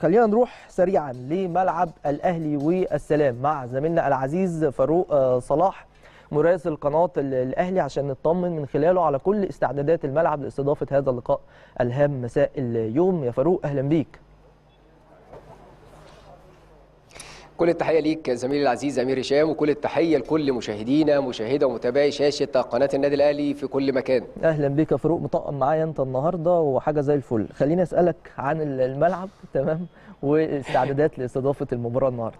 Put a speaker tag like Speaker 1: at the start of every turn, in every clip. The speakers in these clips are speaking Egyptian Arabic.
Speaker 1: خلينا نروح سريعا لملعب الاهلي والسلام مع زميلنا العزيز فاروق آه، صلاح مراسل قناه ال- الاهلي عشان نطمن من خلاله على كل استعدادات الملعب لاستضافه هذا اللقاء الهام مساء اليوم يا فاروق اهلا بيك
Speaker 2: كل التحيه ليك زميلي العزيز امير هشام وكل التحيه لكل مشاهدينا مشاهده ومتابعي شاشه قناه النادي الاهلي في كل مكان
Speaker 1: اهلا بيك يا فاروق مطقم معايا انت النهارده وحاجه زي الفل خليني اسالك عن ال- الملعب تمام واستعدادات لاستضافه المباراه النهارده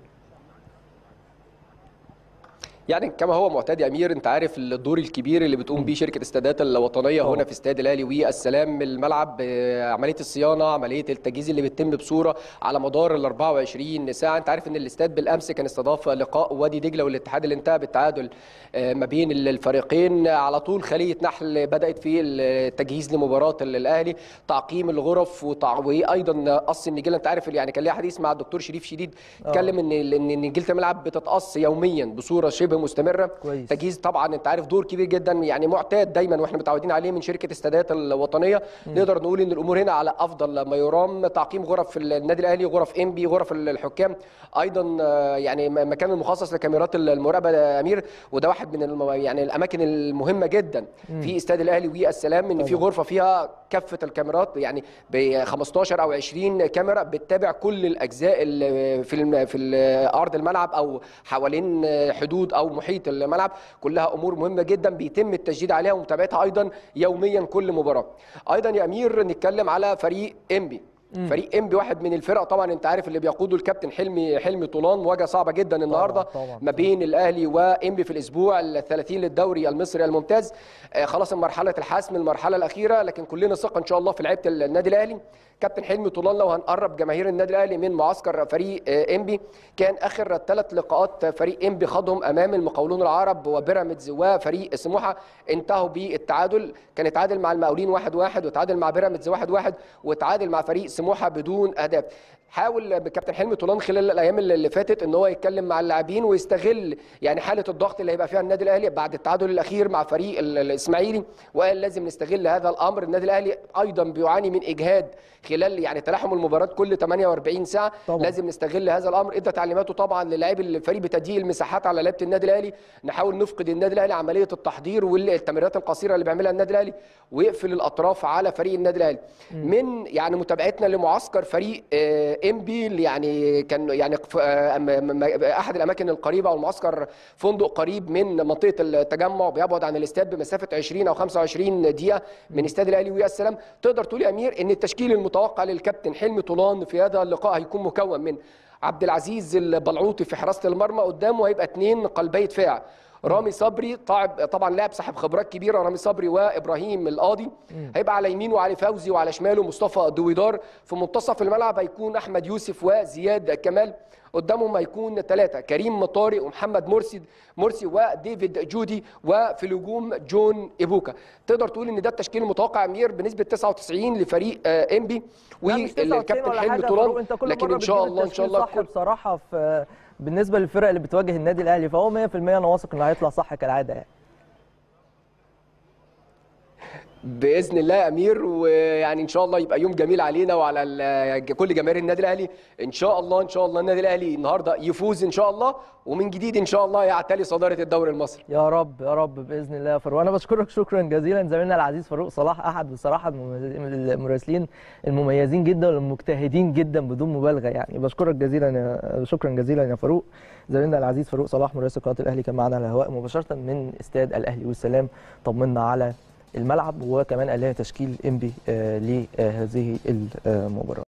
Speaker 2: يعني كما هو معتاد يا امير انت عارف الدور الكبير اللي بتقوم بيه شركه استادات الوطنيه
Speaker 1: طبعا.
Speaker 2: هنا في استاد الاهلي والسلام الملعب آه، عمليه الصيانه عمليه التجهيز اللي بتتم بصوره على مدار ال 24 ساعه انت عارف ان الاستاد بالامس كان استضاف لقاء وادي دجله والاتحاد اللي انتهى بالتعادل آه، ما بين الفريقين على طول خليه نحل بدات في التجهيز لمباراه الاهلي تعقيم الغرف وتع- وايضا قص النجيله انت عارف يعني كان ليا حديث مع الدكتور شريف شديد اتكلم ان ان نجيله الملعب بتتقص يوميا بصوره شبه مستمره
Speaker 1: كويس.
Speaker 2: تجهيز طبعا انت عارف دور كبير جدا يعني معتاد دايما واحنا متعودين عليه من شركه استادات الوطنيه نقدر نقول ان الامور هنا على افضل ما يرام تعقيم غرف في النادي الاهلي غرف ام بي غرف الحكام ايضا آه، يعني م- مكان المخصص لكاميرات المراقبه يا امير وده واحد من الم... يعني الاماكن المهمه جدا في استاد الاهلي والسلام ان في
Speaker 1: طبعا.
Speaker 2: غرفه فيها كافه الكاميرات يعني ب 15 او 20 كاميرا بتتابع كل الاجزاء اللي في الم... في ال- ارض الملعب او حوالين حدود او محيط الملعب كلها امور مهمه جدا بيتم التشديد عليها ومتابعتها ايضا يوميا كل مباراه ايضا يا امير نتكلم على فريق انبي فريق انبي واحد من الفرق طبعا انت عارف اللي بيقوده الكابتن حلمي حلمي طولان مواجهه صعبه جدا النهارده
Speaker 1: طبعاً،
Speaker 2: ما بين الاهلي وانبي في الاسبوع ال 30 للدوري المصري الممتاز آه، خلاص مرحله الحسم المرحله الاخيره لكن كلنا ثقه ان شاء الله في لعيبه النادي الاهلي كابتن حلمي طولان لو هنقرب جماهير النادي الاهلي من معسكر فريق آه، انبي كان اخر ثلاث لقاءات فريق انبي خاضهم امام المقاولون العرب وبيراميدز وفريق سموحه انتهوا بالتعادل كان اتعادل مع المقاولين 1-1 واحد واحد وتعادل مع بيراميدز 1-1 واحد واحد وتعادل مع فريق سموحه بدون اهداف حاول كابتن حلمي طولان خلال الايام اللي فاتت ان هو يتكلم مع اللاعبين ويستغل يعني حاله الضغط اللي هيبقى فيها النادي الاهلي بعد التعادل الاخير مع فريق ال- الاسماعيلي وقال لازم نستغل هذا الامر النادي الاهلي ايضا بيعاني من اجهاد خلال يعني تلاحم المباراه كل 48 ساعه
Speaker 1: طبعاً.
Speaker 2: لازم نستغل هذا الامر ادى تعليماته طبعا للاعبي الفريق بتضييق المساحات على لعيبه النادي الاهلي نحاول نفقد النادي الاهلي عمليه التحضير والتمريرات القصيره اللي بيعملها النادي الاهلي ويقفل الاطراف على فريق النادي الاهلي من يعني متابعتنا لمعسكر فريق ام بي اللي يعني كان يعني ف- آه، م- م- احد الاماكن القريبه او المعسكر فندق قريب من منطقه التجمع بيبعد عن الاستاد بمسافه 20 او 25 دقيقه من استاد الاهلي والسلام تقدر تقول يا امير ان التشكيل المتوقع للكابتن حلمي طولان في هذا اللقاء هيكون مكون من عبد العزيز البلعوطي في حراسه المرمى قدامه هيبقى اثنين قلبي دفاع رامي صبري طبعا طبعا لاعب صاحب خبرات كبيره رامي صبري وابراهيم القاضي هيبقى على يمينه علي فوزي وعلى شماله مصطفى دويدار في منتصف الملعب هيكون احمد يوسف وزياد كمال قدامهم هيكون ثلاثه كريم طارق ومحمد مرسي مرسي وديفيد جودي وفي الهجوم جون ايبوكا تقدر تقول ان ده التشكيل المتوقع امير بنسبه 99 لفريق آه، انبي
Speaker 1: لا، مش 99
Speaker 2: والكابتن
Speaker 1: ولا
Speaker 2: حلمي
Speaker 1: حاجة يا فاروق،
Speaker 2: طولان
Speaker 1: انت كل
Speaker 2: لكن
Speaker 1: مرة
Speaker 2: ان شاء
Speaker 1: بتجيب
Speaker 2: الله ان شاء
Speaker 1: التشكيل
Speaker 2: الله
Speaker 1: صح
Speaker 2: كل
Speaker 1: بصراحه في بالنسبه للفرق اللي بتواجه النادي الاهلي فهو 100% انا واثق انه هيطلع صح كالعاده يعني
Speaker 2: باذن الله يا امير ويعني ان شاء الله يبقى يوم جميل علينا وعلى ال- كل جماهير النادي الاهلي ان شاء الله ان شاء الله النادي الاهلي النهارده يفوز ان شاء الله ومن جديد ان شاء الله يعتلي صداره الدوري المصري
Speaker 1: يا رب يا رب باذن الله يا فاروق انا بشكرك شكرا جزيلا زميلنا العزيز فاروق صلاح احد بصراحه المميز- المراسلين المميزين جدا والمجتهدين جدا بدون مبالغه يعني بشكرك جزيلا يا شكرا جزيلا يا فاروق زميلنا العزيز فاروق صلاح مراسل قناه الاهلي كان معنا على الهواء مباشره من استاد الاهلي والسلام طمنا على الملعب وكمان قال لنا تشكيل انبي آه لهذه المباراه